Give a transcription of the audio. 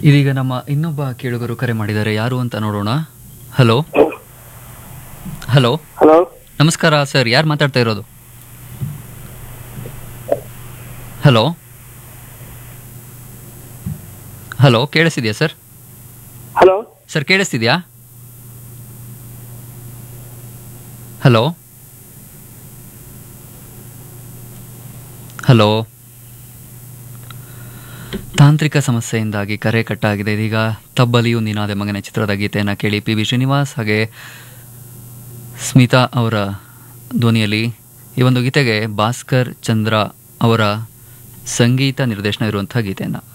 ಇದೀಗ ನಮ್ಮ ಇನ್ನೊಬ್ಬ ಕೇಳುಗರು ಕರೆ ಮಾಡಿದ್ದಾರೆ ಯಾರು ಅಂತ ನೋಡೋಣ ಹಲೋ ಹಲೋ ಹಲೋ ನಮಸ್ಕಾರ ಸರ್ ಯಾರು ಮಾತಾಡ್ತಾ ಇರೋದು ಹಲೋ ಹಲೋ ಕೇಳಿಸ್ತಿದ್ಯಾ ಸರ್ ಹಲೋ ಸರ್ ಕೇಳಿಸ್ತಿದ್ಯಾ ಹಲೋ ಹಲೋ ತಾಂತ್ರಿಕ ಸಮಸ್ಯೆಯಿಂದಾಗಿ ಕರೆ ಕಟ್ಟಾಗಿದೆ ಇದೀಗ ತಬ್ಬಲಿಯು ನೀನಾದೆ ಮಗನ ಚಿತ್ರದ ಗೀತೆಯನ್ನು ಕೇಳಿ ಪಿ ಬಿ ಶ್ರೀನಿವಾಸ್ ಹಾಗೆ ಸ್ಮಿತಾ ಅವರ ಧ್ವನಿಯಲ್ಲಿ ಈ ಒಂದು ಗೀತೆಗೆ ಭಾಸ್ಕರ್ ಚಂದ್ರ ಅವರ ಸಂಗೀತ ನಿರ್ದೇಶನ ಇರುವಂಥ ಗೀತೆಯನ್ನು